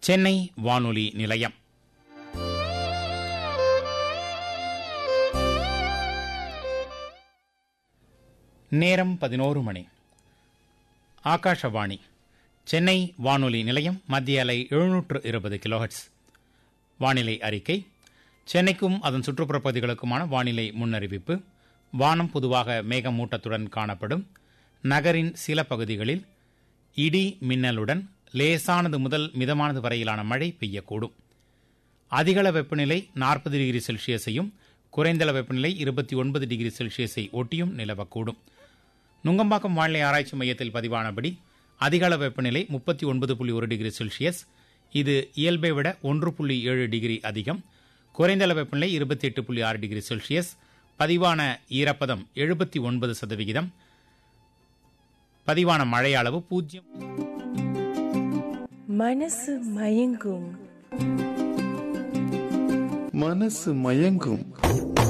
சென்னை வானொலி நிலையம் நேரம் பதினோரு மணி ஆகாஷவாணி சென்னை வானொலி நிலையம் மத்திய அலை எழுநூற்று இருபது கிலோஹெட்ஸ் வானிலை அறிக்கை சென்னைக்கும் அதன் சுற்றுப்புற பகுதிகளுக்குமான வானிலை முன்னறிவிப்பு வானம் பொதுவாக மேகமூட்டத்துடன் காணப்படும் நகரின் சில பகுதிகளில் இடி மின்னலுடன் லேசானது முதல் மிதமானது வரையிலான மழை பெய்யக்கூடும் அதிகள வெப்பநிலை நாற்பது டிகிரி செல்சியஸையும் குறைந்தள வெப்பநிலை இருபத்தி ஒன்பது டிகிரி செல்சியஸை ஒட்டியும் நிலவக்கூடும் நுங்கம்பாக்கம் வானிலை ஆராய்ச்சி மையத்தில் பதிவானபடி அதிகள வெப்பநிலை முப்பத்தி ஒன்பது புள்ளி ஒரு டிகிரி செல்சியஸ் இது இயல்பை விட ஒன்று புள்ளி ஏழு டிகிரி அதிகம் குறைந்தள வெப்பநிலை இருபத்தி எட்டு புள்ளி ஆறு டிகிரி செல்சியஸ் பதிவான ஈரப்பதம் எழுபத்தி ஒன்பது சதவிகிதம் பதிவான மழை அளவு பூஜ்ஜியம் மனசு மயங்கும் மனசு மயங்கும்